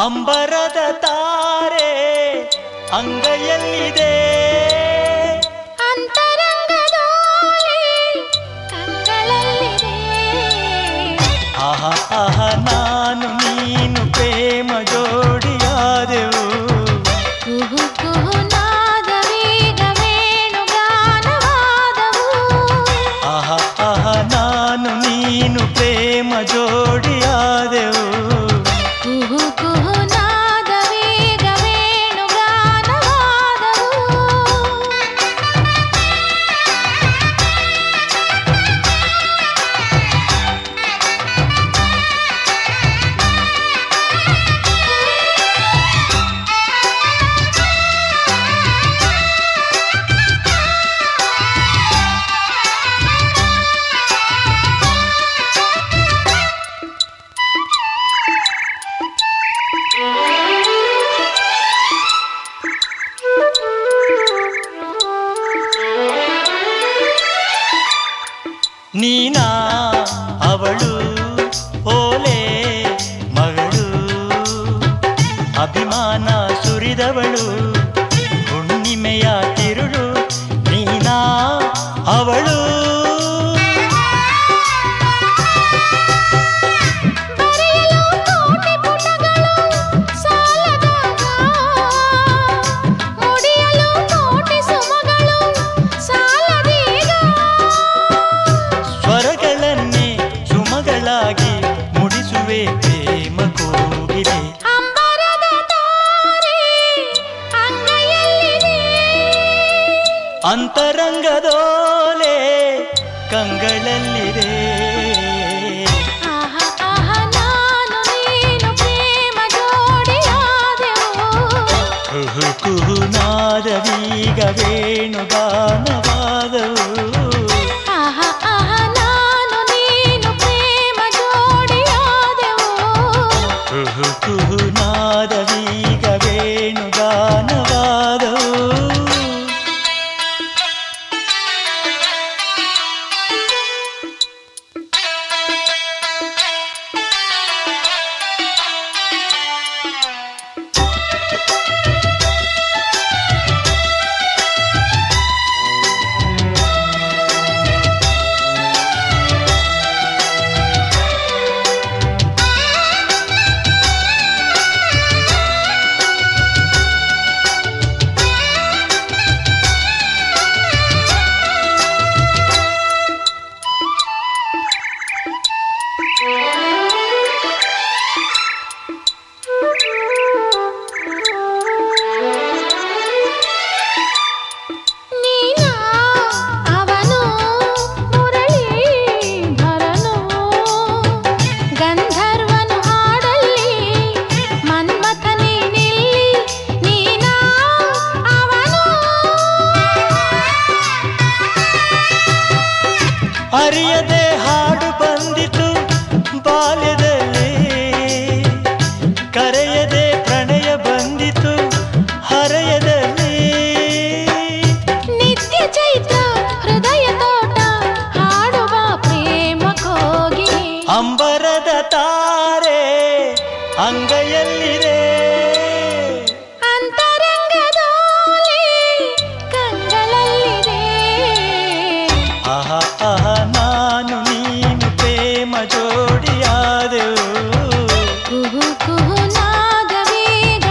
ಅಂಬರದ ತಾರೆ ಅಂಗೈಯಲ್ಲಿದೆ ಅಂತರಂಗದೋಲೆ ಕಂಗಳಲ್ಲಿದೆ ಆಹ ಆಹ ನಾನು ನೀನು ಪ್ರೇಮ ಜೋಡಿಯಾದೆವು ಕುಹು ಕುಹು ನಾದವೀಗ ವೇಣುಗಾನವಾದವು ಆಹ ಆಹ ನಾನು ನೀನು ಪ್ರೇಮ ಜೋಡಿಯಾದೆವು ಕುಹು ಕುಹು ನಾದವೀಗ ವೇಣುಗಾನವಾದವು ನೀನಾ ಅವಳು ಓಲೆ ಮಗಳು ಅಭಿಮಾನ ಸುರಿದವಳು ಹುಣ್ಣಿಮೆಯ ತಿರುಳು ನೀನಾ ಅವಳು ಬರೆಯಲು ಕೋಟಿ ಪುಟಗಳು ಸಾಲದಾಗ ಮುಡಿಯಲು ಕೋಟಿ ಸುಮಗಳು ಸಾಲದೀಗ ಸ್ವರಗಳನ್ನೇ ಸುಮಗಳಾಗಿ ಮುಡಿಸುವೆ ಪ್ರೇಮ ಕೋಗಿಲೆ ಅಂಬರದ ತಾರೆ ಅಂಗೈಯಲ್ಲಿದೆ ಅಂತರಂಗದೋಲೆ ಕಂಗಳಲ್ಲಿದೆ ಆಹ ಆಹ ನಾನು ನೀನು ಪ್ರೇಮ ಜೋಡಿಯಾದೆವು ಕುಹು ಕುಹು ನಾದವೀಗ ವೇಣುಗಾನವಾದವು ಆಹ ಆಹ ನಾನು ನೀನು ಪ್ರೇಮ ಜೋಡಿಯಾದೆವು ಕುಹು ಕುಹು ನಾದವೀಗ ವೇಣುಗಾನವಾದವು ನೀನ ಅವನು ಮುರಳೀಧರನು ಗಂಧರ್ವನು ಹಾಡಲ್ಲಿ ಮನ್ಮಥನೇ ನಿಲ್ಲಿ ನೀನ ಅವನು ಅರಿಯದೆ ಹಾಡು ಬಂದಿತು ಬಾಲ್ಯದಲ್ಲಿ ಕರೆಯದೆ ಪ್ರಣಯ ಬಂದಿತು ಹರೆಯದಲ್ಲಿ ನಿತ್ಯ ಚೈತ್ರ ಹೃದಯ ತೋಟ ಹಾಡುವ ಪ್ರೇಮ ಕೋಗಿ ಅಂಬರದ ತಾರೆ ಅಂಗೈಯಲ್ಲಿದೆ ಅಂತರಂಗದೋಲೆ ಕಂಗಳಲ್ಲಿದೆ ಆಹ ಆಹ ನಾನು ನೀನು ಪ್ರೇಮ ಜೋಡಿಯಾದೆವು ಕುಹು ಕುಹು ನಾದವೀಗ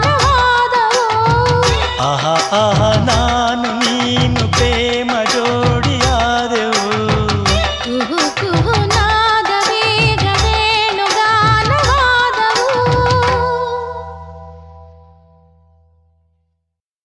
ವೇಣುಗಾನವಾದವು ಆಹ ಆಹ ನಾನು ನೀನು ಪ್ರೇಮ ಜೋಡಿ